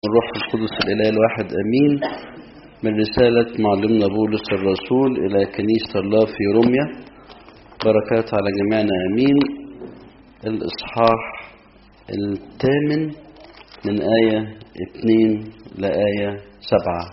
الروح القدس الإله الواحد أمين من رسالة معلمنا بولس الرسول إلى كنيسة الله في روميا بركات على جميعنا أمين الإصحاح الثامن من آية اثنين لآية سبعة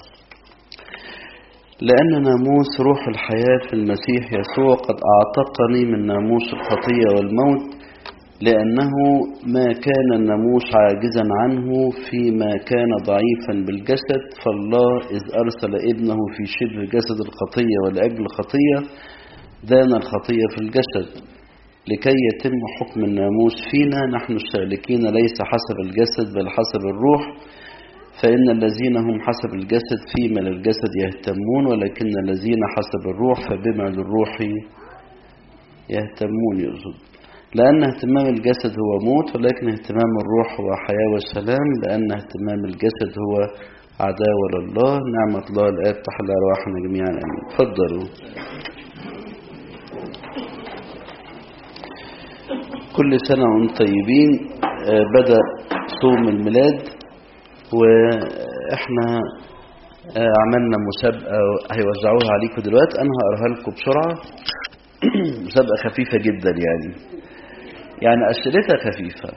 لأن ناموس روح الحياة في المسيح يسوع قد أعتقني من ناموس الخطية والموت لأنه ما كان الناموس عاجزا عنه فيما كان ضعيفا بالجسد فالله إذ أرسل ابنه في شبه جسد الخطية ولأجل الخطية دان الخطية في الجسد لكي يتم حكم الناموس فينا نحن السالكين ليس حسب الجسد بل حسب الروح فإن الذين هم حسب الجسد فيما للجسد يهتمون ولكن الذين حسب الروح فبما للروح يهتمون يقصد لأن اهتمام الجسد هو موت ولكن اهتمام الروح هو حياة وسلام لأن اهتمام الجسد هو عداوة لله نعمة الله الآب تحل أرواحنا جميعا آمين تفضلوا كل سنة وانتم طيبين آه بدأ صوم الميلاد وإحنا آه عملنا مسابقة هيوزعوها عليكم دلوقتي أنا هقراها لكم بسرعة مسابقة خفيفة جدا يعني يعني أسئلتها خفيفة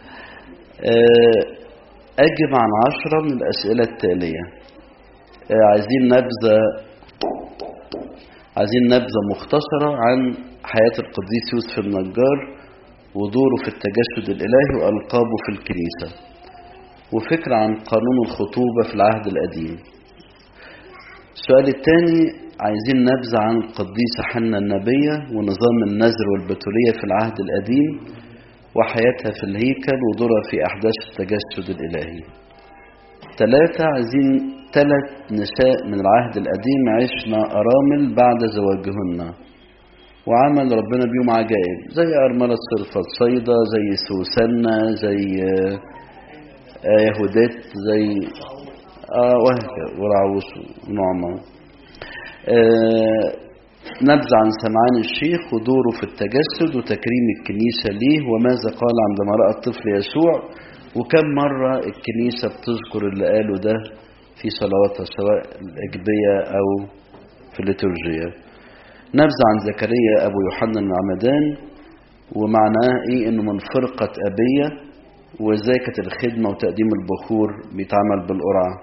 أجب عن عشرة من الأسئلة التالية عايزين نبذة عايزين نبذة مختصرة عن حياة القديس يوسف النجار ودوره في التجسد الإلهي وألقابه في الكنيسة وفكرة عن قانون الخطوبة في العهد القديم السؤال الثاني عايزين نبذة عن القديسة حنة النبية ونظام النذر والبتولية في العهد القديم وحياتها في الهيكل ودورها في أحداث التجسد الإلهي ثلاثة عايزين ثلاث نساء من العهد القديم عشنا أرامل بعد زواجهن وعمل ربنا بيهم عجائب زي أرملة صرفة صيدة زي سوسنة زي يهودات زي آه وهكذا ورعوس ونعمة آه نبذة عن سمعان الشيخ ودوره في التجسد وتكريم الكنيسة ليه وماذا قال عندما رأى الطفل يسوع وكم مرة الكنيسة بتذكر اللي قاله ده في صلواتها سواء الأجبية أو في الليتورجية نبذة عن زكريا أبو يوحنا المعمدان ومعناه إيه إنه من فرقة أبية وإزاي كانت الخدمة وتقديم البخور بيتعمل بالقرعة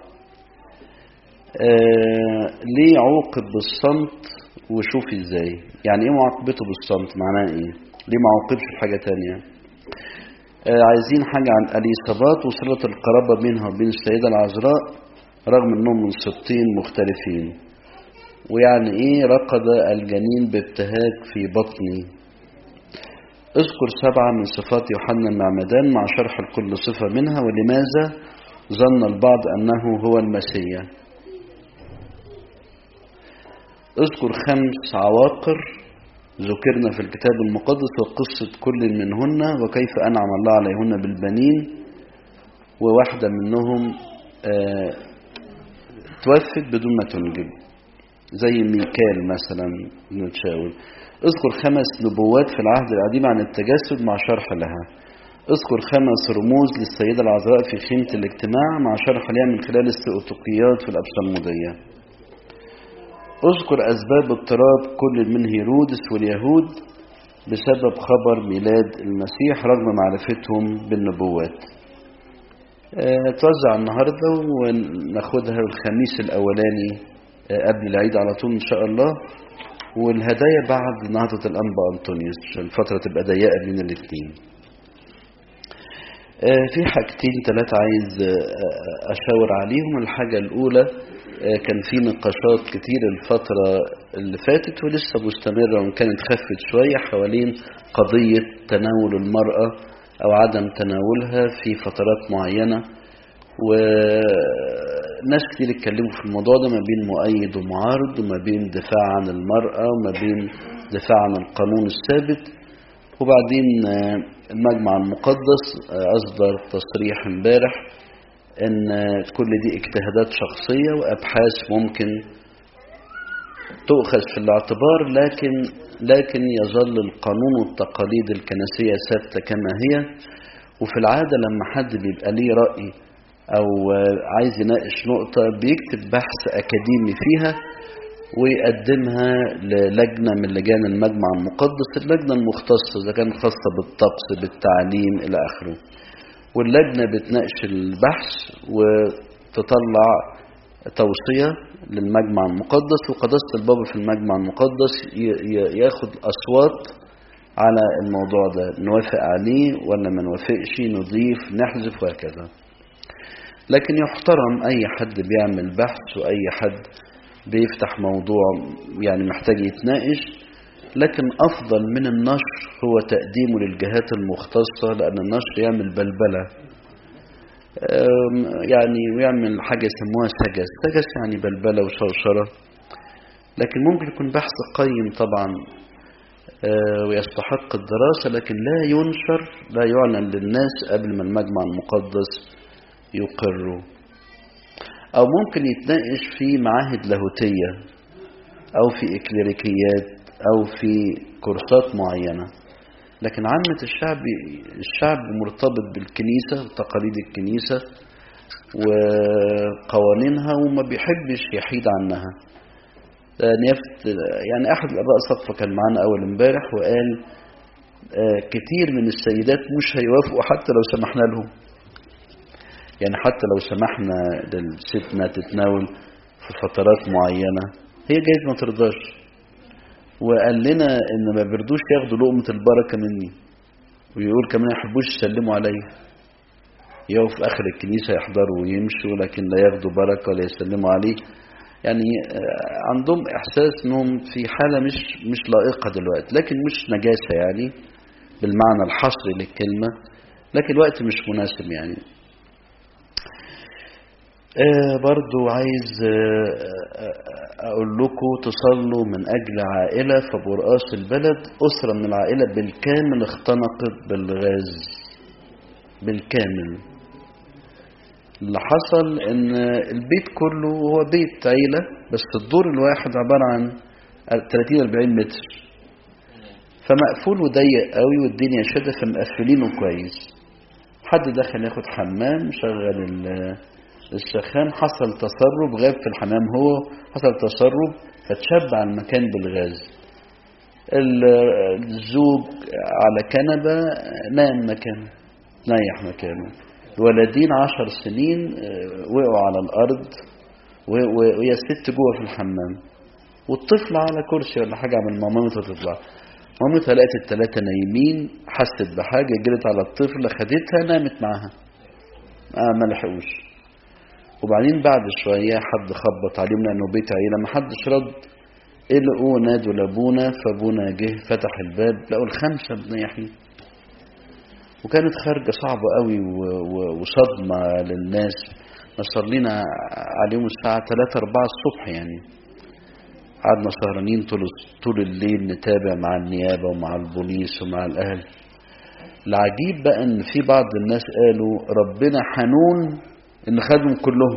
آه ليه عوقب بالصمت وشوفي ازاي يعني ايه معاقبته بالصمت معناه ايه ليه ما عوقبش في حاجه تانية آه عايزين حاجه عن اليصابات وصله القرابه بينها وبين السيده العذراء رغم انهم من سبطين مختلفين ويعني ايه رقد الجنين بابتهاج في بطني اذكر سبعة من صفات يوحنا المعمدان مع شرح لكل صفة منها ولماذا ظن البعض أنه هو المسيح اذكر خمس عواقر ذكرنا في الكتاب المقدس وقصة كل منهن وكيف أنعم الله عليهن بالبنين وواحدة منهم اه توفت بدون ما تنجب زي ميكال مثلا نتشاول اذكر خمس نبوات في العهد القديم عن التجسد مع شرح لها اذكر خمس رموز للسيدة العذراء في خيمة الاجتماع مع شرح لها من خلال السؤتقيات في الأبصمودية اذكر أسباب اضطراب كل من هيرودس واليهود بسبب خبر ميلاد المسيح رغم معرفتهم بالنبوات اه توزع النهاردة وناخدها الخميس الأولاني اه قبل العيد على طول إن شاء الله والهدايا بعد نهضة الأنبا أنطونيوس عشان الفترة تبقى ضيقة بين الاثنين اه في حاجتين ثلاثة عايز أشاور عليهم الحاجة الأولى كان في نقاشات كتير الفترة اللي فاتت ولسه مستمرة وإن كانت خفت شوية حوالين قضية تناول المرأة أو عدم تناولها في فترات معينة وناس كتير اتكلموا في الموضوع ده ما بين مؤيد ومعارض وما بين دفاع عن المرأة وما بين دفاع عن القانون الثابت وبعدين المجمع المقدس أصدر تصريح امبارح ان كل دي اجتهادات شخصية وابحاث ممكن تؤخذ في الاعتبار لكن لكن يظل القانون والتقاليد الكنسية ثابتة كما هي وفي العادة لما حد بيبقى ليه رأي أو عايز يناقش نقطة بيكتب بحث أكاديمي فيها ويقدمها للجنة من لجان المجمع المقدس اللجنة المختصة إذا كانت خاصة بالطقس بالتعليم إلى آخره واللجنة بتناقش البحث وتطلع توصية للمجمع المقدس وقداسة البابا في المجمع المقدس ياخد أصوات على الموضوع ده نوافق عليه ولا ما نوافقش نضيف نحذف وهكذا لكن يحترم أي حد بيعمل بحث وأي حد بيفتح موضوع يعني محتاج يتناقش لكن أفضل من النشر هو تقديمه للجهات المختصة لأن النشر يعمل بلبلة يعني ويعمل حاجة يسموها سجس سجس يعني بلبلة وشرشرة لكن ممكن يكون بحث قيم طبعا ويستحق الدراسة لكن لا ينشر لا يعلن للناس قبل ما المجمع المقدس يقره أو ممكن يتناقش في معاهد لاهوتية أو في إكليريكيات أو في كورسات معينة لكن عامة الشعب الشعب مرتبط بالكنيسة وتقاليد الكنيسة وقوانينها وما بيحبش يحيد عنها يعني أحد الآباء صفة كان معانا أول امبارح وقال كتير من السيدات مش هيوافقوا حتى لو سمحنا لهم يعني حتى لو سمحنا للست انها تتناول في فترات معينة هي جايز ما ترضاش وقال لنا ان ما بيردوش ياخدوا لقمة البركة مني ويقول كمان ما يحبوش يسلموا عليا يقفوا في اخر الكنيسة يحضروا ويمشوا لكن لا ياخدوا بركة ولا يسلموا عليه يعني عندهم احساس انهم في حالة مش مش لائقة دلوقتي لكن مش نجاسة يعني بالمعنى الحصري للكلمة لكن الوقت مش مناسب يعني آه برضو عايز آه أقول لكم تصلوا من أجل عائلة في برقاص البلد أسرة من العائلة بالكامل اختنقت بالغاز بالكامل اللي حصل ان البيت كله هو بيت عيلة بس الدور الواحد عبارة عن 30-40 متر فمقفول وضيق قوي والدنيا شدة فمقفلينه كويس حد دخل ياخد حمام شغل السخان حصل تسرب غاب في الحمام هو حصل تسرب فتشبع المكان بالغاز الزوج على كنبة نام مكانه نايح مكانه الولدين عشر سنين وقعوا على الأرض وهي الست جوه في الحمام والطفل على كرسي ولا حاجة من مامته تطلع مامتها لقت التلاتة نايمين حست بحاجة جرت على الطفل خدتها نامت معاها آه ما لحقوش وبعدين بعد شوية حد خبط عليهم لأنه بيت عيلة ما حدش رد لقوا نادوا لابونا فابونا جه فتح الباب لقوا الخمسة بنيحين وكانت خارجة صعبة قوي وصدمة للناس صلينا عليهم الساعة 3 4 الصبح يعني قعدنا سهرانين طول طول الليل نتابع مع النيابة ومع البوليس ومع الأهل العجيب بقى ان في بعض الناس قالوا ربنا حنون ان خدهم كلهم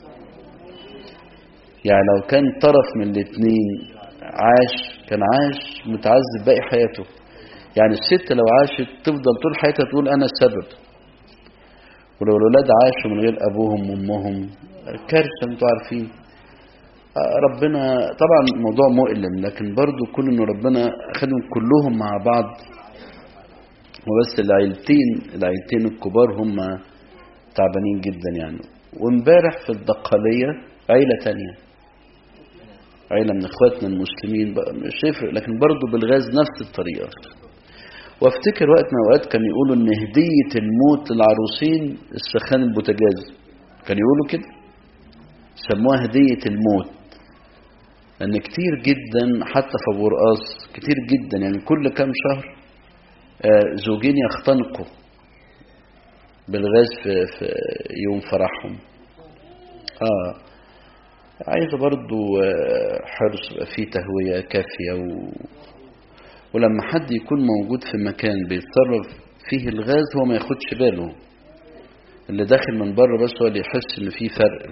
يعني لو كان طرف من الاثنين عاش كان عاش متعذب باقي حياته يعني الست لو عاشت تفضل طول حياتها تقول انا السبب ولو الولاد عاشوا من غير ابوهم وامهم كارثه انتوا عارفين ربنا طبعا موضوع مؤلم لكن برضو كون ان ربنا خدهم كلهم مع بعض وبس العيلتين العيلتين الكبار هم تعبانين جدا يعني وامبارح في الدقالية عيلة تانية عيلة من اخواتنا المسلمين مش يفرق لكن برضو بالغاز نفس الطريقة وافتكر وقت من اوقات كانوا يقولوا ان هدية الموت للعروسين السخان البوتاجاز كانوا يقولوا كده سموها هدية الموت لان كتير جدا حتى في ابو رقاص كتير جدا يعني كل كام شهر زوجين يختنقوا بالغاز في, في يوم فرحهم اه عايزة برضو حرص يبقى فيه تهوية كافية و... ولما حد يكون موجود في مكان بيتصرف فيه الغاز هو ما ياخدش باله اللي داخل من بره بس هو اللي يحس ان في فرق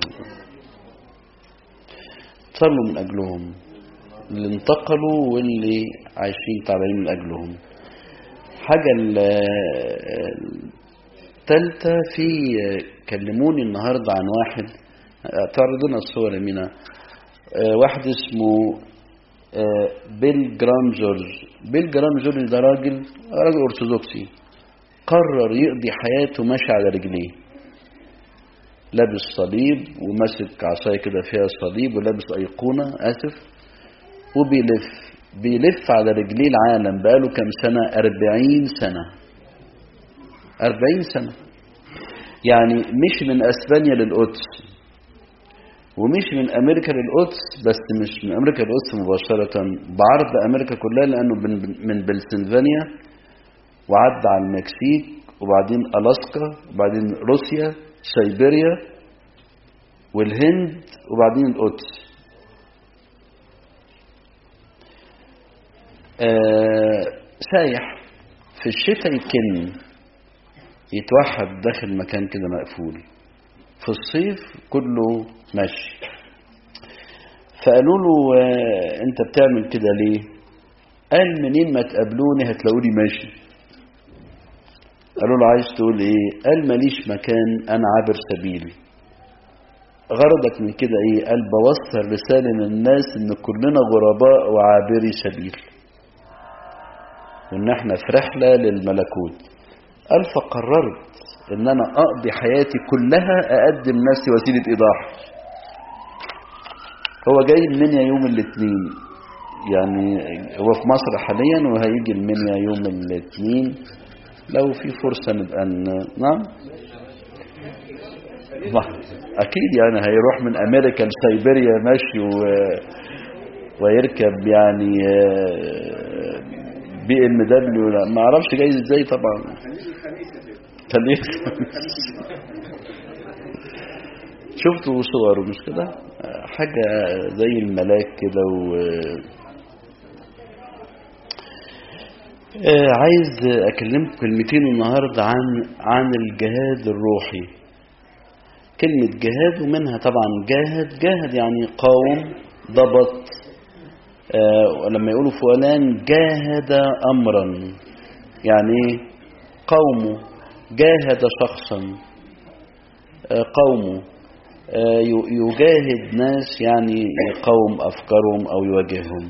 صلوا من اجلهم اللي انتقلوا واللي عايشين تعبانين من اجلهم حاجة تالتة في كلموني النهاردة عن واحد تعرضنا الصور يا مينا واحد اسمه بيل جرام جورج بيل جرام جورج ده راجل راجل أرثوذكسي قرر يقضي حياته ماشي على رجليه لابس صليب وماسك عصايه كده فيها صليب ولابس أيقونة آسف وبيلف بيلف على رجليه العالم بقاله كام سنة أربعين سنة أربعين سنة يعني مش من أسبانيا للقدس ومش من أمريكا للقدس بس مش من أمريكا للقدس مباشرة بعرض أمريكا كلها لأنه من بلسنفانيا وعدى على المكسيك وبعدين ألاسكا وبعدين روسيا سيبيريا والهند وبعدين القدس آه سايح في الشتاء يكن يتوحد داخل مكان كده مقفول في الصيف كله ماشي فقالوا له آه انت بتعمل كده ليه قال منين ما تقابلوني هتلاقوني ماشي قالوا له عايز تقول ايه قال ماليش مكان انا عابر سبيل غرضك من كده ايه قال بوصل رسالة للناس ان كلنا غرباء وعابري سبيل وان احنا في رحلة للملكوت قال فقررت ان انا اقضي حياتي كلها اقدم نفسي وسيلة ايضاح هو جاي المنيا يوم الاثنين يعني هو في مصر حاليا وهيجي المنيا يوم الاثنين لو في فرصة نبقى نعم اكيد يعني هيروح من امريكا لسيبيريا ماشي و... ويركب يعني بي ام دبليو لا ما اعرفش جاي ازاي طبعا خليه شفتوا صوره مش كده حاجة زي الملاك كده و عايز اكلمكم كلمتين النهارده عن عن الجهاد الروحي كلمة جهاد ومنها طبعا جاهد جاهد يعني قاوم ضبط آه لما يقولوا فلان جاهد أمرا يعني قومه جاهد شخصا آه قومه آه يجاهد ناس يعني يقاوم أفكارهم أو يواجههم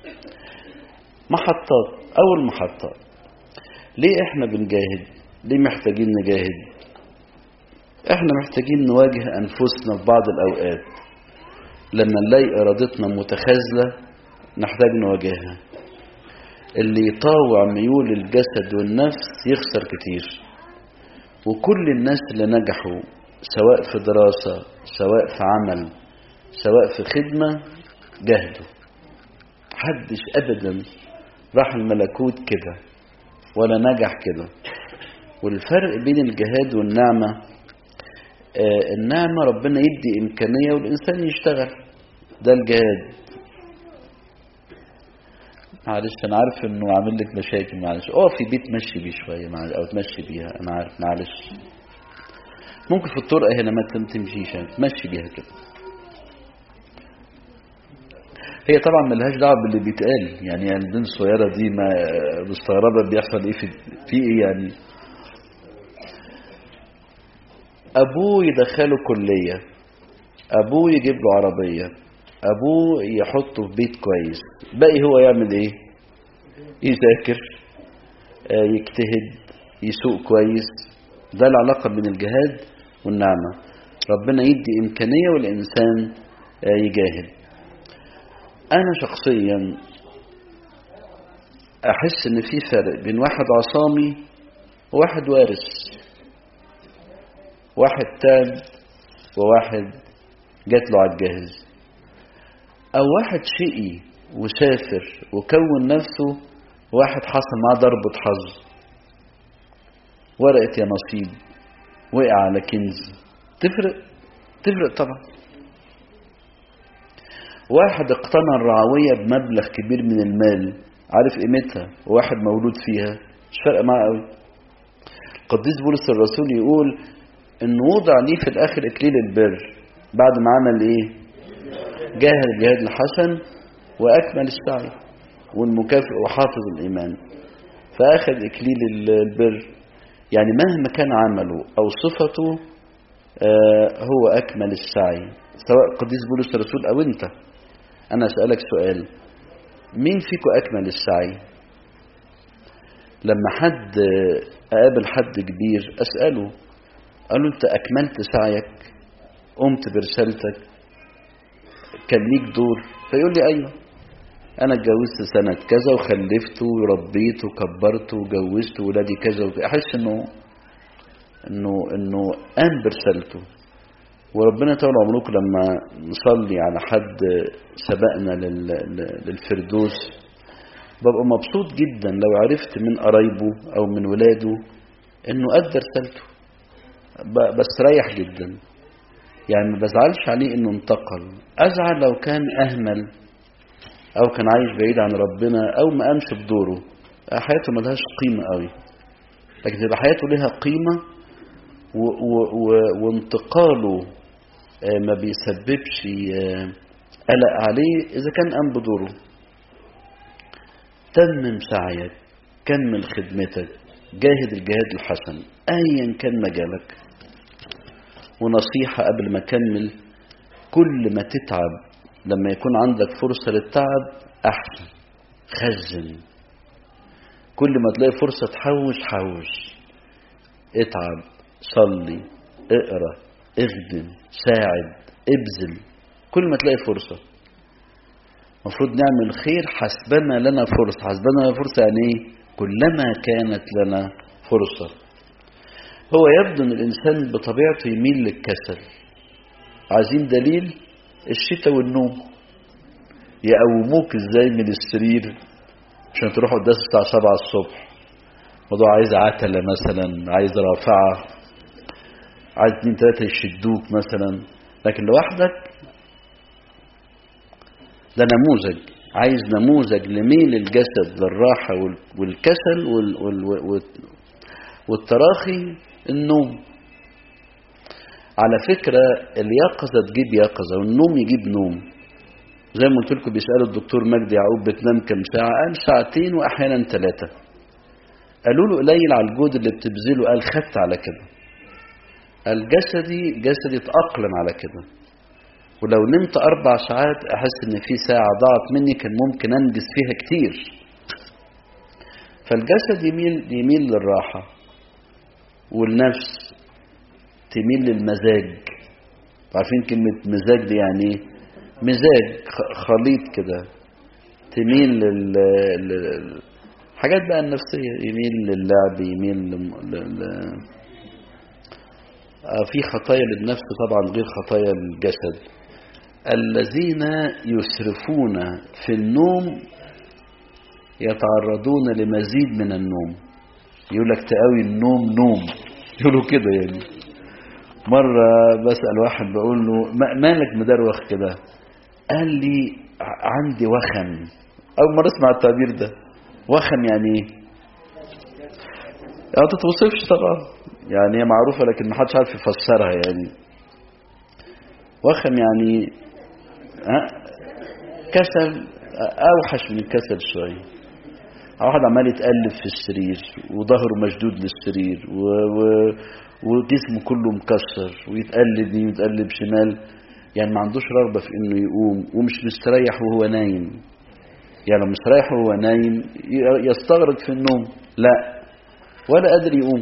محطات أول محطة ليه احنا بنجاهد ليه محتاجين نجاهد احنا محتاجين نواجه أنفسنا في بعض الأوقات لما نلاقي إرادتنا متخاذلة نحتاج نواجهها اللي يطاوع ميول الجسد والنفس يخسر كتير وكل الناس اللي نجحوا سواء في دراسة سواء في عمل سواء في خدمة جاهدوا محدش أبدا راح الملكوت كده ولا نجح كده والفرق بين الجهاد والنعمة آه النعمة ربنا يدي إمكانية والإنسان يشتغل ده الجهاد معلش أنا عارف إنه عامل لك مشاكل معلش أه في بيت مشي بيه شوية معلش أو تمشي بيها أنا عارف معلش ممكن في الطرقة هنا ما تمشيش يعني تمشي بيها كده هي طبعا ملهاش دعوه باللي بيتقال يعني يعني البنت الصغيره دي ما مستغربه بيحصل ايه في في ايه يعني ابوه يدخله كليه ابوه يجيب له عربيه ابوه يحطه في بيت كويس باقي هو يعمل ايه يذاكر آه يجتهد يسوق كويس ده العلاقه بين الجهاد والنعمه ربنا يدي امكانيه والانسان آه يجاهد أنا شخصيا أحس إن في فرق بين واحد عصامي وواحد وارث واحد تاب وواحد جات له على الجاهز أو واحد شقي وسافر وكون نفسه واحد حصل معاه ضربة حظ ورقة يا نصيب وقع على كنز تفرق تفرق طبعا واحد اقتنى الرعوية بمبلغ كبير من المال عارف قيمتها وواحد مولود فيها مش فارقه معاه قوي القديس بولس الرسول يقول ان وضع ليه في الاخر اكليل البر بعد ما عمل ايه جاهد الجهاد الحسن واكمل السعي والمكافئ وحافظ الايمان فاخذ اكليل البر يعني مهما كان عمله أو صفته آه هو أكمل السعي سواء قديس بولس الرسول أو أنت أنا أسألك سؤال مين فيكم أكمل السعي لما حد أقابل حد كبير أسأله قال له أنت أكملت سعيك قمت برسالتك كان ليك دور فيقول لي أيوه أنا اتجوزت سنة كذا وخلفت وربيت وكبرت وجوزت ولادي كذا وكذا أحس إنه إنه إنه قام برسالته وربنا طول عمركم لما نصلي على حد سبقنا للفردوس ببقى مبسوط جدا لو عرفت من قرايبه او من ولاده انه ادى رسالته بستريح جدا يعني ما بزعلش عليه انه انتقل ازعل لو كان اهمل او كان عايش بعيد عن ربنا او ما قامش بدوره حياته ملهاش قيمه قوي لكن تبقى حياته لها قيمه و و و وانتقاله ما بيسببش قلق عليه اذا كان قام بدوره تمم سعيك كمل خدمتك جاهد الجهاد الحسن ايا كان مجالك ونصيحة قبل ما اكمل كل ما تتعب لما يكون عندك فرصة للتعب احسن خزن كل ما تلاقي فرصة تحوش حوش اتعب صلي اقرا اخدم ساعد ابذل كل ما تلاقي فرصة المفروض نعمل خير حسبنا لنا فرصة حسبنا لنا فرصة يعني ايه كلما كانت لنا فرصة هو يبدو ان الانسان بطبيعته يميل للكسل عايزين دليل الشتاء والنوم يقوموك ازاي من السرير عشان تروحوا قداس الساعة 7 الصبح موضوع عايز عتلة مثلا عايز رافعة عايز اتنين تلاتة يشدوك مثلا لكن لوحدك ده نموذج عايز نموذج لميل الجسد للراحة والكسل وال وال والتراخي النوم على فكرة اليقظة تجيب يقظة والنوم يجيب نوم زي ما قلت لكم بيسألوا الدكتور مجدي يعقوب بتنام كم ساعة قال ساعتين وأحيانا ثلاثة قالوا له قليل على الجهد اللي بتبذله قال خدت على كده قال جسدي جسدي اتأقلم على كده ولو نمت أربع ساعات أحس إن في ساعة ضاعت مني كان ممكن أنجز فيها كتير فالجسد يميل يميل للراحة والنفس تميل للمزاج عارفين كلمة مزاج دي يعني ايه؟ مزاج خليط كده تميل لل... لل... حاجات بقى النفسية يميل للعب يميل لل... لل... في خطايا للنفس طبعا غير خطايا الجسد الذين يسرفون في النوم يتعرضون لمزيد من النوم يقول لك تقوي النوم نوم يقولوا كده يعني مرة بسأل واحد بقول له مالك مدروخ كده قال لي عندي وخم أول مرة أسمع التعبير ده وخم يعني ايه؟ ما تتوصفش طبعا يعني هي معروفة لكن ما حدش عارف يفسرها يعني وخم يعني ها كسل أوحش من الكسل شوية واحد عمال يتقلب في السرير وظهره مشدود للسرير و... و... وجسمه كله مكسر ويتقلب يمين ويتقلب شمال يعني ما عندوش رغبة في انه يقوم ومش مستريح وهو نايم يعني لو مستريح وهو نايم يستغرق في النوم لا ولا قادر يقوم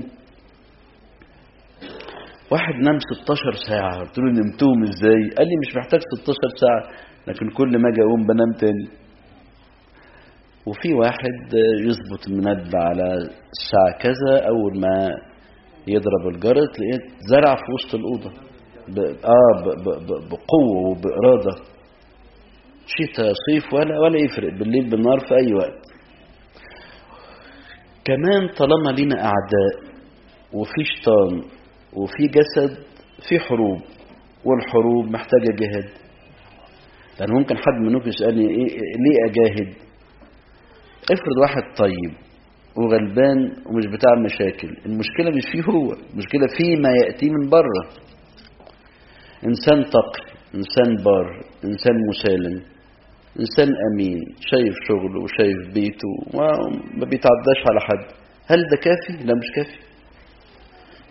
واحد نام 16 ساعة قلت له نمتهم ازاي قال لي مش محتاج 16 ساعة لكن كل ما اجي اقوم بنام تاني وفي واحد يظبط المنبه على الساعة كذا أول ما يضرب الجرس لقيت زرع في وسط الأوضة ب... آه ب... ب... بقوة وبإرادة شتاء صيف ولا ولا يفرق بالليل بالنهار في أي وقت كمان طالما لينا أعداء وفي شيطان وفي جسد في حروب والحروب محتاجة جهاد لأن ممكن حد منكم يسألني إيه ليه أجاهد افرض واحد طيب وغلبان ومش بتاع مشاكل المشكلة مش فيه هو المشكلة فيه ما يأتي من بره إنسان تقي إنسان بار إنسان مسالم إنسان أمين شايف شغله وشايف بيته وما بيتعداش على حد هل ده كافي؟ لا مش كافي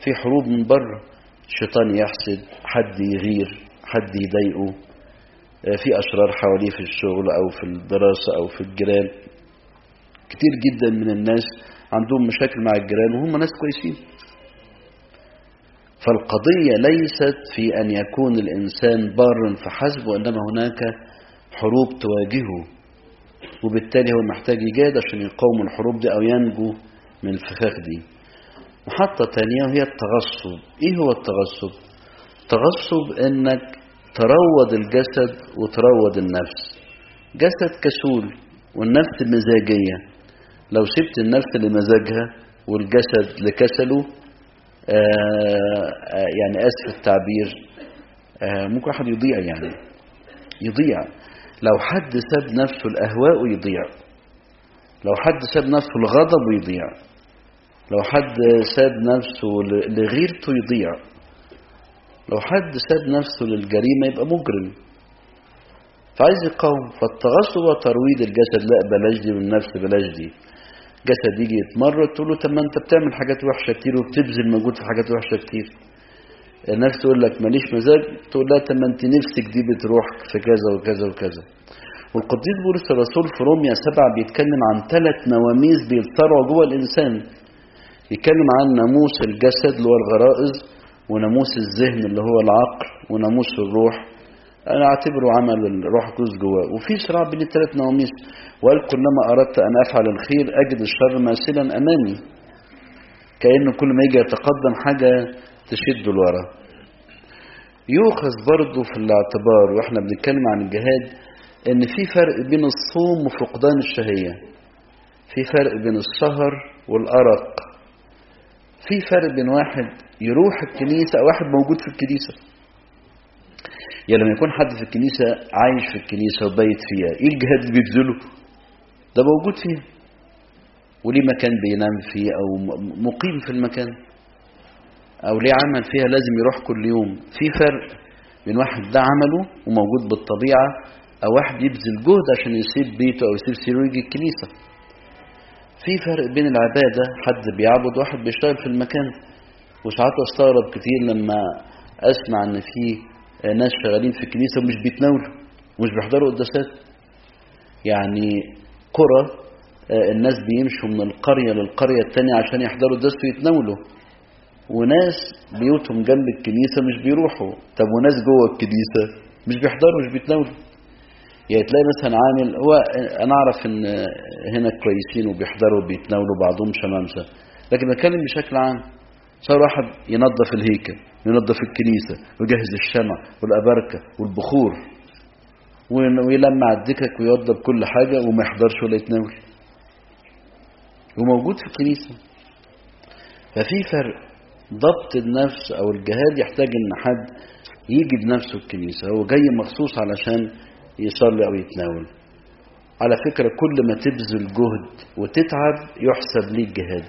في حروب من بره الشيطان يحسد حد يغير حد يضايقه في أشرار حواليه في الشغل أو في الدراسة أو في الجيران كتير جدا من الناس عندهم مشاكل مع الجيران وهم ناس كويسين فالقضية ليست في أن يكون الإنسان بارا فحسب وإنما هناك حروب تواجهه وبالتالي هو محتاج يجاد عشان يقاوم الحروب دي أو ينجو من الفخاخ دي محطة تانية وهي التغصب إيه هو التغصب؟ التغصب إنك تروض الجسد وتروض النفس جسد كسول والنفس مزاجية لو سبت النفس لمزاجها والجسد لكسله آه يعني اسف التعبير آه ممكن واحد يضيع يعني يضيع لو حد ساب نفسه الاهواء يضيع لو حد ساب نفسه الغضب يضيع لو حد ساب نفسه لغيرته يضيع لو حد ساب نفسه للجريمة يبقى مجرم فعايز يقاوم فالتغصب وترويض الجسد لا بلاش دي والنفس بلاش دي جسد يجي يتمرد تقول له طب ما انت بتعمل حاجات وحشه كتير وبتبذل مجهود في حاجات وحشه كتير النفس تقول لك ماليش مزاج تقول لها طب ما انت نفسك دي بتروح في كذا وكذا وكذا والقديس بولس الرسول في روميا سبعة بيتكلم عن ثلاث نواميس بيتصارعوا جوه الانسان يتكلم عن ناموس الجسد اللي هو الغرائز وناموس الذهن اللي هو العقل وناموس الروح انا اعتبره عمل الروح القدس جواه وفي صراع بين الثلاث نواميس وقال كلما اردت ان افعل الخير اجد الشر ماثلا امامي كانه كل ما يجي يتقدم حاجه تشده لورا يؤخذ برضه في الاعتبار واحنا بنتكلم عن الجهاد ان في فرق بين الصوم وفقدان الشهيه في فرق بين السهر والارق في فرق بين واحد يروح الكنيسه او واحد موجود في الكنيسه يعني لما يكون حد في الكنيسة عايش في الكنيسة وبيت فيها ايه الجهاد اللي بيبذله ده موجود فيها وليه مكان بينام فيه او مقيم في المكان او ليه عمل فيها لازم يروح كل يوم في فرق بين واحد ده عمله وموجود بالطبيعة او واحد يبذل جهد عشان يسيب بيته او يسيب سريره ويجي الكنيسة في فرق بين العبادة حد بيعبد واحد بيشتغل في المكان وساعات استغرب كتير لما اسمع ان في ناس شغالين في الكنيسة ومش بيتناولوا ومش بيحضروا قداسات يعني قرى الناس بيمشوا من القرية للقرية التانية عشان يحضروا قداس ويتناولوا وناس بيوتهم جنب الكنيسة مش بيروحوا طب وناس جوه الكنيسة مش بيحضروا مش بيتناولوا يعني تلاقي مثلا عامل هو انا اعرف ان هنا كويسين وبيحضروا وبيتناولوا بعضهم شمامسه لكن بتكلم بشكل عام صار واحد ينظف الهيكل ينظف الكنيسة ويجهز الشمع والأبركة والبخور ويلمع الدكك ويوضب كل حاجة وما يحضرش ولا يتناول وموجود في الكنيسة ففي فرق ضبط النفس أو الجهاد يحتاج إن حد يجي بنفسه الكنيسة هو جاي مخصوص علشان يصلي أو يتناول على فكرة كل ما تبذل جهد وتتعب يحسب ليك جهاد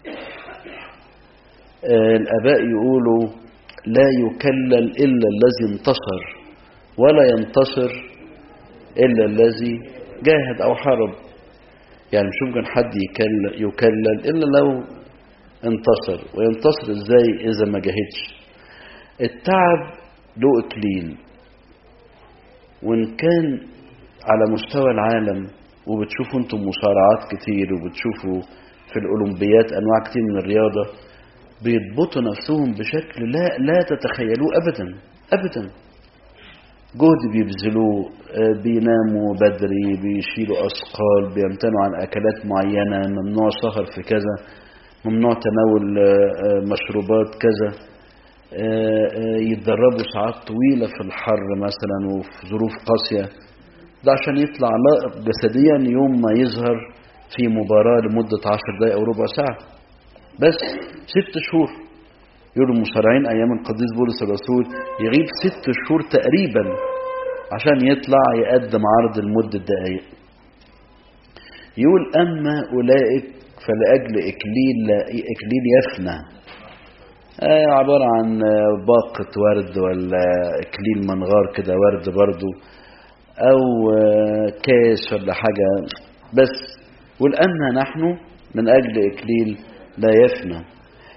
آه الآباء يقولوا لا يكلل إلا الذي انتصر ولا ينتصر إلا الذي جاهد أو حارب يعني مش ممكن حد يكلل, يكلل إلا لو انتصر وينتصر إزاي إذا ما جاهدش التعب له إكليل وإن كان على مستوى العالم وبتشوفوا انتم مصارعات كتير وبتشوفوا في الأولمبيات أنواع كتير من الرياضة بيضبطوا نفسهم بشكل لا لا تتخيلوه ابدا ابدا جهد بيبذلوه بيناموا بدري بيشيلوا اثقال بيمتنعوا عن اكلات معينه ممنوع سهر في كذا ممنوع تناول مشروبات كذا يتدربوا ساعات طويله في الحر مثلا وفي ظروف قاسيه ده عشان يطلع لائق جسديا يوم ما يظهر في مباراه لمده عشر دقائق او ربع ساعه بس ست شهور يقولوا المصارعين ايام القديس بولس الرسول يغيب ست شهور تقريبا عشان يطلع يقدم عرض لمدة دقايق يقول اما اولئك فلاجل اكليل اكليل يفنى آه عبارة عن باقة ورد ولا اكليل منغار كده ورد برضو او كاس ولا حاجة بس قل اما نحن من اجل اكليل لا يفنى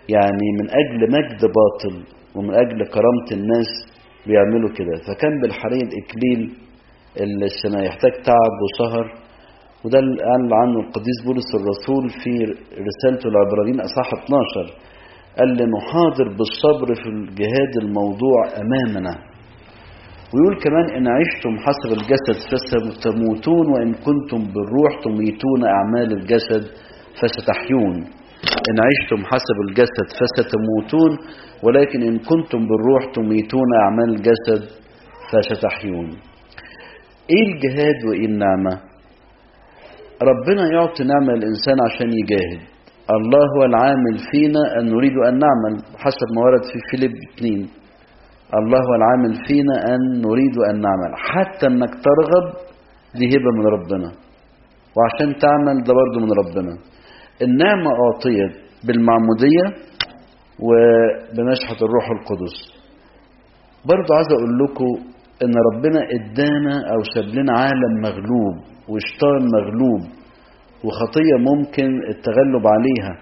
يعني من أجل مجد باطل ومن أجل كرامة الناس بيعملوا كده فكان بالحري الإكليل السنة يحتاج تعب وسهر وده اللي قال عنه القديس بولس الرسول في رسالته العبرانيين أصحاح 12 قال لنحاضر بالصبر في الجهاد الموضوع أمامنا ويقول كمان إن عشتم حسب الجسد فستموتون وإن كنتم بالروح تميتون أعمال الجسد فستحيون إن عشتم حسب الجسد فستموتون ولكن إن كنتم بالروح تميتون أعمال الجسد فستحيون إيه الجهاد وإيه النعمة ربنا يعطي نعمة للإنسان عشان يجاهد الله هو العامل فينا أن نريد أن نعمل حسب ما ورد في فيليب 2 الله هو العامل فينا أن نريد أن نعمل حتى أنك ترغب دي هبة من ربنا وعشان تعمل ده برضه من ربنا النعمة أعطيت بالمعمودية وبمشحة الروح القدس برضه عايز أقول لكم إن ربنا إدانا أو ساب لنا عالم مغلوب وشيطان مغلوب وخطية ممكن التغلب عليها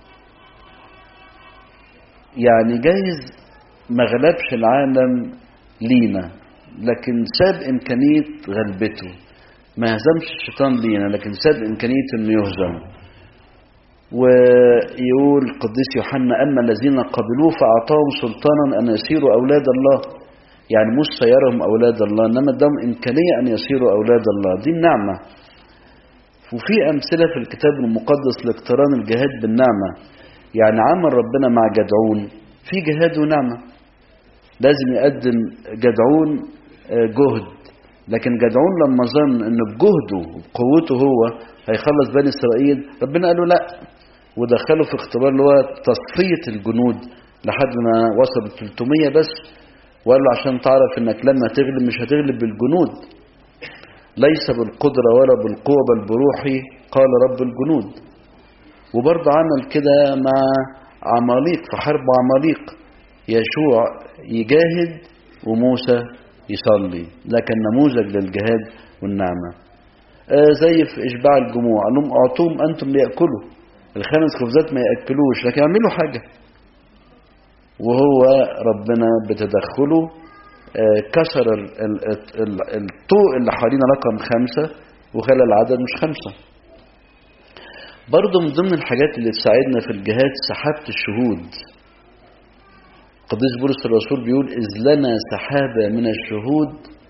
يعني جايز ما غلبش العالم لينا لكن ساب إمكانية غلبته ما هزمش الشيطان لينا لكن ساب إمكانية إنه يهزم ويقول القديس يوحنا أما الذين قبلوه فأعطاهم سلطانا أن يصيروا أولاد الله يعني مش سيرهم أولاد الله إنما ادهم إمكانية أن يصيروا أولاد الله دي النعمة وفي أمثلة في الكتاب المقدس لاقتران الجهاد بالنعمة يعني عمل ربنا مع جدعون في جهاد ونعمة لازم يقدم جدعون جهد لكن جدعون لما ظن ان بجهده وبقوته هو هيخلص بني اسرائيل ربنا قال له لا ودخله في اختبار اللي هو تصفية الجنود لحد ما وصل 300 بس وقال له عشان تعرف انك لما تغلب مش هتغلب بالجنود ليس بالقدرة ولا بالقوة بل بروحي قال رب الجنود وبرضه عمل كده مع عماليق في حرب عماليق يشوع يجاهد وموسى يصلي ده كان نموذج للجهاد والنعمة آه زي في إشباع الجموع قال لهم أعطوهم أنتم ليأكلوا الخمس خبزات ما يأكلوش لكن يعملوا حاجة وهو ربنا بتدخله آه كسر الطوق اللي حوالين رقم خمسة وخلى العدد مش خمسة برضه من ضمن الحاجات اللي تساعدنا في الجهاد سحابة الشهود قديس بولس الرسول بيقول إذ لنا سحابة من الشهود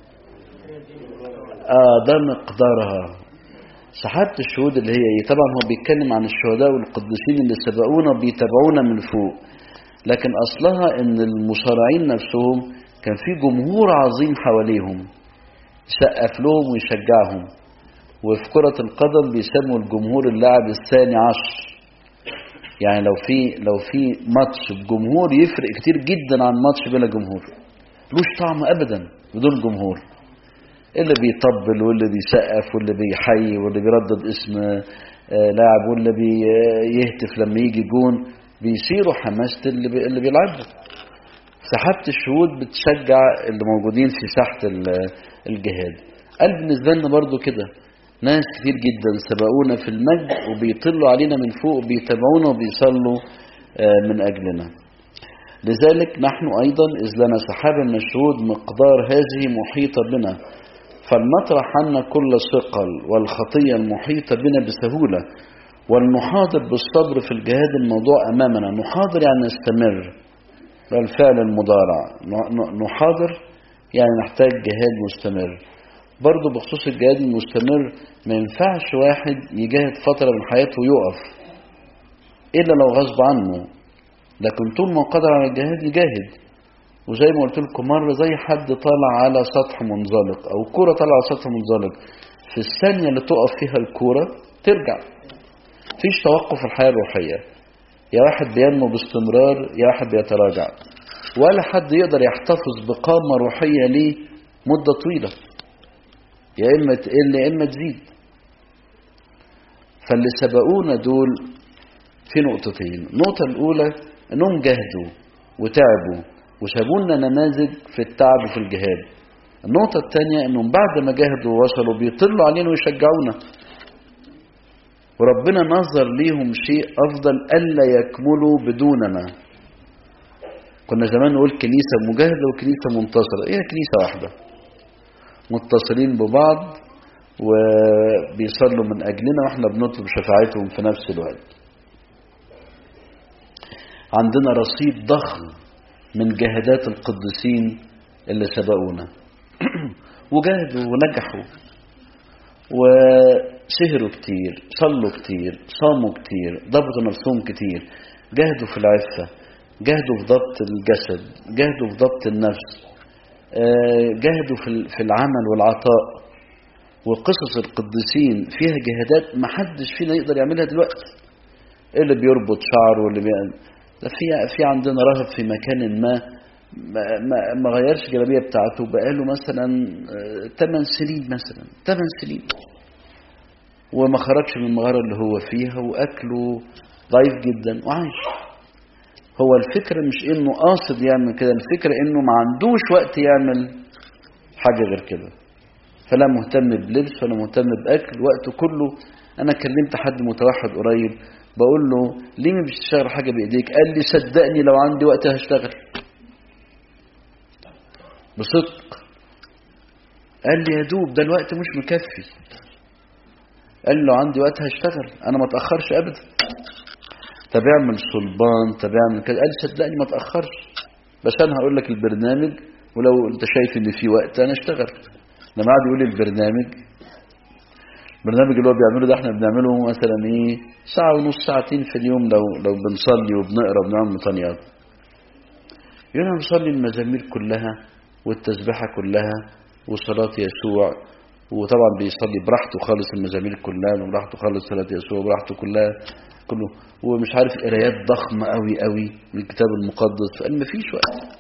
آه ده مقدارها سحابة الشهود اللي هي ايه طبعا هو بيتكلم عن الشهداء والقديسين اللي سبقونا وبيتابعونا من فوق لكن أصلها إن المصارعين نفسهم كان في جمهور عظيم حواليهم يسقف لهم ويشجعهم وفي كرة القدم بيسموا الجمهور اللاعب الثاني عشر يعني لو في لو في ماتش بجمهور يفرق كتير جدا عن ماتش بلا جمهور ملوش طعم ابدا بدون جمهور اللي بيطبل واللي بيسقف واللي بيحيي واللي بيردد اسم لاعب واللي بيهتف لما يجي جون بيصيروا حماسة اللي بي اللي بيلعبوا سحابة الشهود بتشجع اللي موجودين في ساحة الجهاد قال بالنسبة لنا برضو كده ناس كتير جدا سبقونا في المجد وبيطلوا علينا من فوق وبيتابعونا وبيصلوا من أجلنا لذلك نحن أيضا إذ لنا سحابة من الشهود مقدار هذه محيطة بنا فلنطرح عنا كل الثقل والخطية المحيطة بنا بسهولة ولنحاضر بالصبر في الجهاد الموضوع أمامنا نحاضر يعني نستمر الفعل المضارع نحاضر يعني نحتاج جهاد مستمر برضه بخصوص الجهاد المستمر ما ينفعش واحد يجاهد فترة من حياته ويقف إلا لو غصب عنه لكن طول ما قدر على الجهاد يجاهد وزي ما قلت لكم مرة زي حد طالع على سطح منزلق أو كرة طالعة على سطح منزلق في الثانية اللي تقف فيها الكرة ترجع فيش توقف في الحياة الروحية يا واحد بينمو باستمرار يا واحد بيتراجع ولا حد يقدر يحتفظ بقامة روحية ليه مدة طويلة يا إما تقل يا إما تزيد فاللي سبقونا دول في نقطتين النقطة الأولى أنهم جهدوا وتعبوا وسابوا لنا نماذج في التعب وفي الجهاد النقطة الثانية أنهم بعد ما جهدوا ووصلوا بيطلوا علينا ويشجعونا وربنا نظر ليهم شيء أفضل ألا يكملوا بدوننا كنا زمان نقول كنيسة مجاهدة وكنيسة منتصرة إيه كنيسة واحدة متصلين ببعض وبيصلوا من أجلنا وإحنا بنطلب شفاعتهم في نفس الوقت عندنا رصيد ضخم من جهادات القديسين اللي سبقونا وجاهدوا ونجحوا وسهروا كتير صلوا كتير صاموا كتير ضبطوا نفسهم كتير جاهدوا في العفة جاهدوا في ضبط الجسد جاهدوا في ضبط النفس جاهدوا في العمل والعطاء وقصص القديسين فيها جهادات ما حدش فينا يقدر يعملها دلوقتي اللي بيربط شعره واللي بي... ده في في عندنا راهب في مكان ما ما, ما غيرش الجلابيه بتاعته بقاله مثلا 8 سنين مثلا 8 سنين وما خرجش من المغاره اللي هو فيها واكله ضعيف جدا وعايش هو الفكرة مش انه قاصد يعمل كده الفكرة انه ما عندوش وقت يعمل حاجة غير كده فلا مهتم بلبس ولا مهتم باكل وقته كله انا كلمت حد متوحد قريب بقول له ليه ما بتشتغل حاجة بايديك قال لي صدقني لو عندي وقت هشتغل بصدق قال لي يا دوب ده الوقت مش مكفي قال له عندي وقت هشتغل انا ما اتاخرش ابدا طب اعمل صلبان طب اعمل كده قال صدقني ما تاخرش بس انا هقول لك البرنامج ولو انت شايف ان في وقت انا اشتغل لما قعد يقول لي البرنامج البرنامج اللي هو بيعمله ده احنا بنعمله مثلا ايه ساعة ونص ساعتين في اليوم لو لو بنصلي وبنقرا وبنعمل مطنيات يقول انا بصلي المزامير كلها والتسبيحة كلها وصلاة يسوع وطبعا بيصلي براحته خالص المزامير كلها وبراحته خالص صلاة يسوع وبراحته كلها كله ومش عارف قرايات ضخمة قوي قوي من الكتاب المقدس فقال مفيش وقت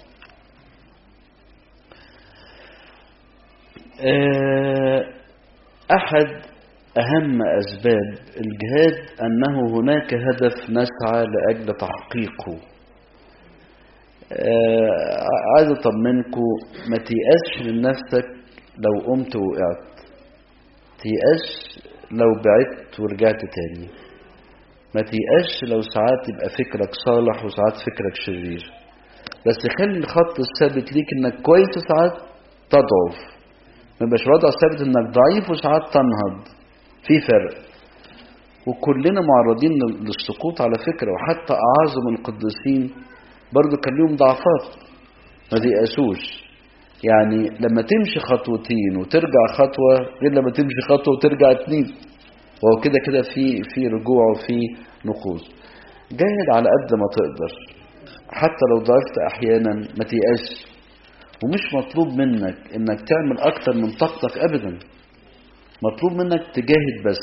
أحد أهم أسباب الجهاد أنه هناك هدف نسعى لأجل تحقيقه عايز أطمنكم ما تيأسش من نفسك لو قمت وقعت تيأس لو بعدت ورجعت تاني ما تيأس لو ساعات يبقى فكرك صالح وساعات فكرك شرير بس خلي الخط الثابت ليك انك كويس وساعات تضعف ما يبقاش وضع ثابت انك ضعيف وساعات تنهض في فرق وكلنا معرضين للسقوط على فكرة وحتى أعظم القديسين برضو كان لهم ضعفات ما تيأسوش يعني لما تمشي خطوتين وترجع خطوة غير لما تمشي خطوة وترجع اتنين وهو كده كده في في رجوع وفي نقوص جاهد على قد ما تقدر حتى لو ضعفت احيانا ما تيأسش ومش مطلوب منك انك تعمل اكتر من طاقتك ابدا مطلوب منك تجاهد بس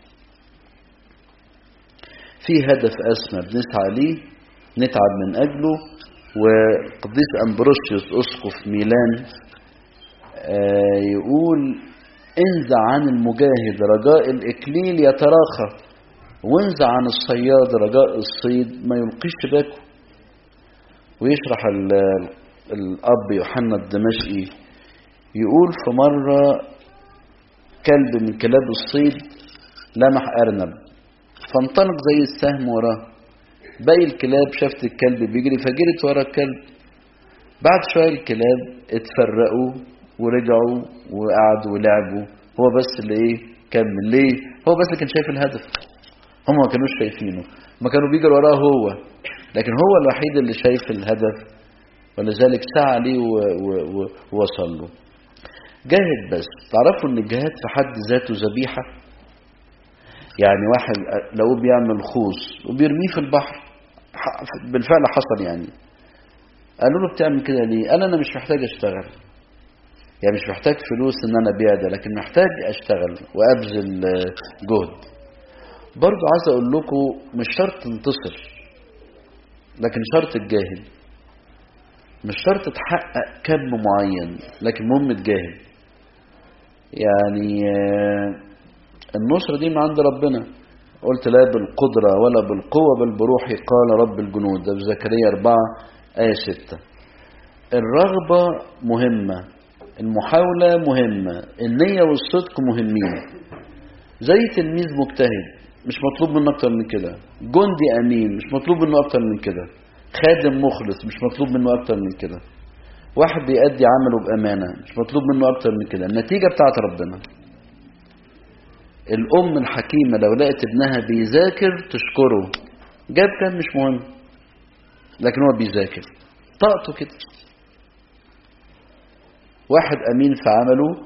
في هدف اسمى بنسعى ليه نتعب من اجله وقديس امبروسيوس اسقف ميلان آه يقول انزع عن المجاهد رجاء الإكليل يتراخى وانزع عن الصياد رجاء الصيد ما يلقيش شباكه ويشرح الأب يوحنا الدمشقي يقول في مرة كلب من كلاب الصيد لمح أرنب فانطلق زي السهم وراه باقي الكلاب شافت الكلب بيجري فجرت ورا الكلب بعد شوية الكلاب اتفرقوا ورجعوا وقعدوا ولعبوا هو بس اللي ايه كمل ليه هو بس اللي كان شايف الهدف هم ما كانوش شايفينه ما كانوا بيجروا وراه هو لكن هو الوحيد اللي شايف الهدف ولذلك سعى ليه ووصل له جاهد بس تعرفوا ان الجهاد في حد ذاته ذبيحة يعني واحد لو بيعمل خوص وبيرميه في البحر بالفعل حصل يعني قالوا له بتعمل كده ليه قال انا مش محتاج اشتغل يعني مش محتاج فلوس ان انا ابيع ده لكن محتاج اشتغل وابذل جهد برضو عايز اقول لكم مش شرط تنتصر لكن شرط تجاهد مش شرط تحقق كم معين لكن المهم تجاهد يعني النصرة دي من عند ربنا قلت لا بالقدرة ولا بالقوة بل بروحي قال رب الجنود ده في زكريا 4 آية 6 الرغبة مهمة المحاولة مهمة النية والصدق مهمين زي تلميذ مجتهد مش مطلوب منه اكتر من كده جندي امين مش مطلوب منه اكتر من كده خادم مخلص مش مطلوب منه اكتر من كده واحد بيأدي عمله بأمانة مش مطلوب منه أكتر من كده النتيجة بتاعت ربنا الأم الحكيمة لو لقت ابنها بيذاكر تشكره جاب كام مش مهم لكن هو بيذاكر طاقته كده واحد أمين في عمله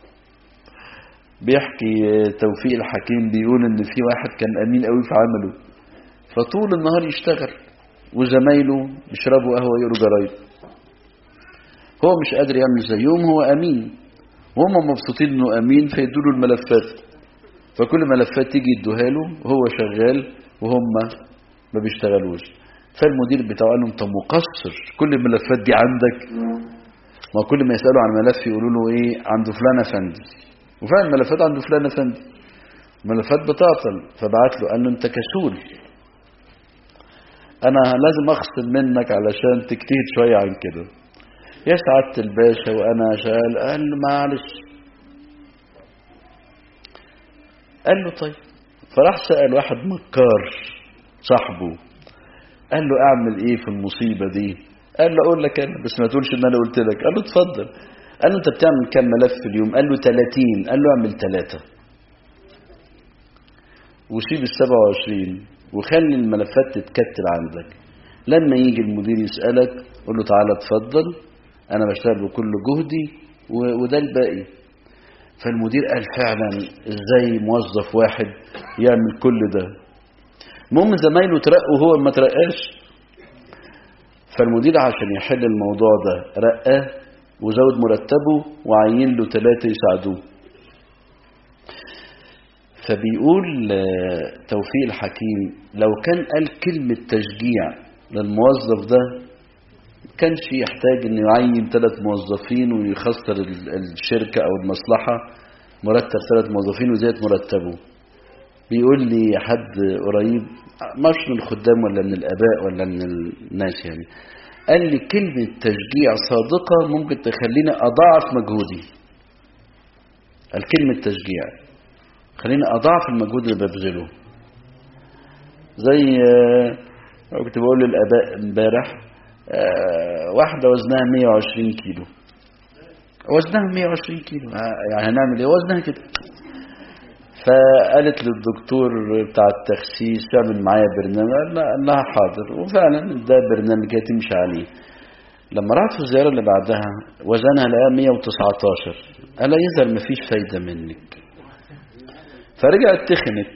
بيحكي توفيق الحكيم بيقول ان في واحد كان امين قوي في عمله فطول النهار يشتغل وزمايله يشربوا قهوه يقروا جرايد هو مش قادر يعمل زيهم هو امين وهم مبسوطين انه امين فيدوا له الملفات فكل ملفات تيجي يدوها له وهو شغال وهم ما بيشتغلوش فالمدير بتاعه قال له انت مقصر كل الملفات دي عندك ما كل ما يسالوا عن ملف يقولوا له ايه عنده فلان افندي وفعلا الملفات عنده فلان افندي ملفات بتعطل فبعت له قال له انت كسول انا لازم اخصم منك علشان تجتهد شويه عن كده يا سعاده الباشا وانا شغال قال له معلش قال له طيب فراح سأل واحد مكار صاحبه قال له اعمل ايه في المصيبة دي قال له اقول لك انا بس ما تقولش ان انا قلت لك قال له اتفضل قال له انت بتعمل كام ملف في اليوم قال له 30 قال له اعمل ثلاثة وسيب ال 27 وخلي الملفات تتكتل عندك لما يجي المدير يسألك قول له تعالى اتفضل انا بشتغل بكل جهدي وده الباقي فالمدير قال فعلا ازاي موظف واحد يعمل كل ده المهم زمايله ترقوا وهو ما ترقاش فالمدير عشان يحل الموضوع ده رقاه وزود مرتبه وعين له ثلاثة يساعدوه فبيقول توفيق الحكيم لو كان قال كلمة تشجيع للموظف ده كانش يحتاج انه يعين ثلاث موظفين ويخسر الشركة او المصلحة مرتب ثلاث موظفين وزيادة مرتبه بيقول لي حد قريب مش من الخدام ولا من الاباء ولا من الناس يعني قال لي كلمة تشجيع صادقة ممكن تخليني اضاعف مجهودي الكلمة تشجيع خليني اضاعف المجهود اللي ببذله زي كنت بقول للاباء امبارح واحدة وزنها 120 كيلو وزنها 120 كيلو يعني هنعمل ايه وزنها كده فقالت للدكتور بتاع التخسيس اعمل معايا برنامج قال لها حاضر وفعلا ده برنامج هي تمشي عليه لما راحت في الزيارة اللي بعدها وزنها لقاها 119 قال يظهر مفيش فايدة منك فرجعت تخنت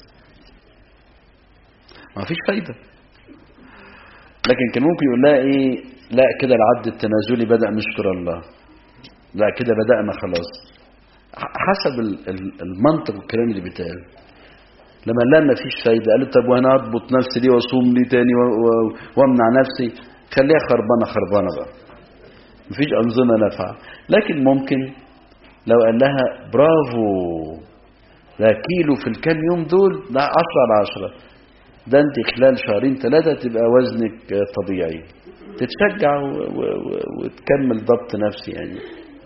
مفيش فايدة لكن كان ممكن يقول لها ايه لا كده العد التنازلي بدأ نشكر الله لا كده بدأنا خلاص حسب المنطق والكلام اللي بيتقال لما لا ما فيش فايدة قالت طب وانا اضبط نفسي ليه واصوم ليه تاني وامنع نفسي خليها خربانة خربانة بقى مفيش أنظمة نافعة لكن ممكن لو قال لها برافو ده كيلو في الكام يوم دول ده عشرة على عشرة ده انت خلال شهرين ثلاثة تبقى وزنك طبيعي تتشجع و و و وتكمل ضبط نفسي يعني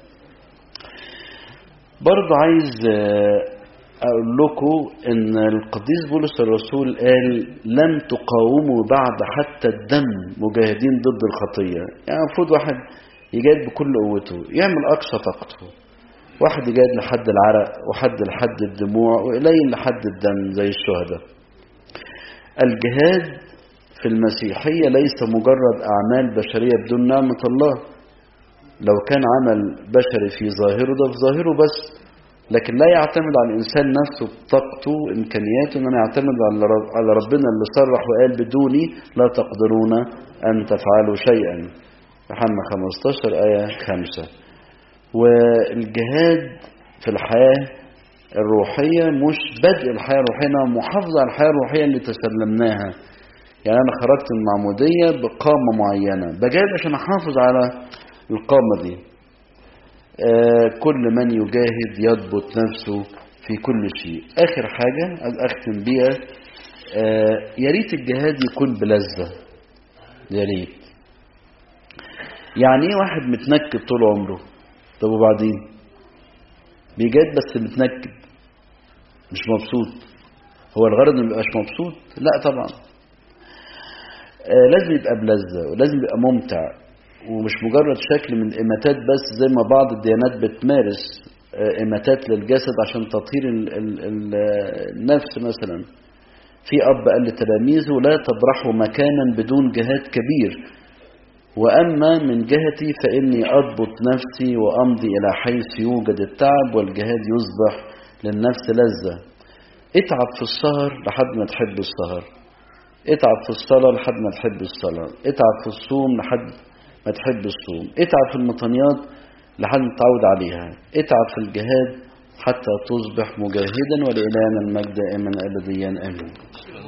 برضو عايز اقول لكم ان القديس بولس الرسول قال لن تقاوموا بعد حتى الدم مجاهدين ضد الخطية يعني المفروض واحد يجاهد بكل قوته يعمل اقصى طاقته واحد يجاهد لحد العرق وحد لحد الدموع وقليل لحد الدم زي الشهداء الجهاد في المسيحية ليس مجرد أعمال بشرية بدون نعمة الله لو كان عمل بشري في ظاهره ده في ظاهره بس لكن لا يعتمد على الإنسان نفسه بطاقته وإمكانياته إنما يعتمد على ربنا اللي صرح وقال بدوني لا تقدرون أن تفعلوا شيئا يوحنا 15 آية 5 والجهاد في الحياة الروحية مش بدء الحياة الروحية إنما محافظة على الحياة الروحية اللي تسلمناها يعني أنا خرجت من المعمودية بقامة معينة بجاهد عشان أحافظ على القامة دي آه كل من يجاهد يضبط نفسه في كل شيء آخر حاجة أختم بيها آه يا ريت الجهاد يكون بلذة يا ريت يعني ايه واحد متنكد طول عمره طب وبعدين بيجاهد بس متنكد مش مبسوط هو الغرض ما يبقاش مبسوط لا طبعا آه لازم يبقى بلذة ولازم يبقى ممتع ومش مجرد شكل من الإماتات بس زي ما بعض الديانات بتمارس آه إماتات للجسد عشان تطهير ال ال ال النفس مثلا في أب قال لتلاميذه لا تبرحوا مكانا بدون جهاد كبير وأما من جهتي فإني أضبط نفسي وأمضي إلى حيث يوجد التعب والجهاد يصبح للنفس لذة اتعب في السهر لحد ما تحب السهر اتعب في الصلاة لحد ما تحب الصلاة اتعب في الصوم لحد ما تحب الصوم اتعب في المطنيات لحد ما تعود عليها اتعب في الجهاد حتى تصبح مجاهدا ولإلهنا المجد دائما أبديا آمين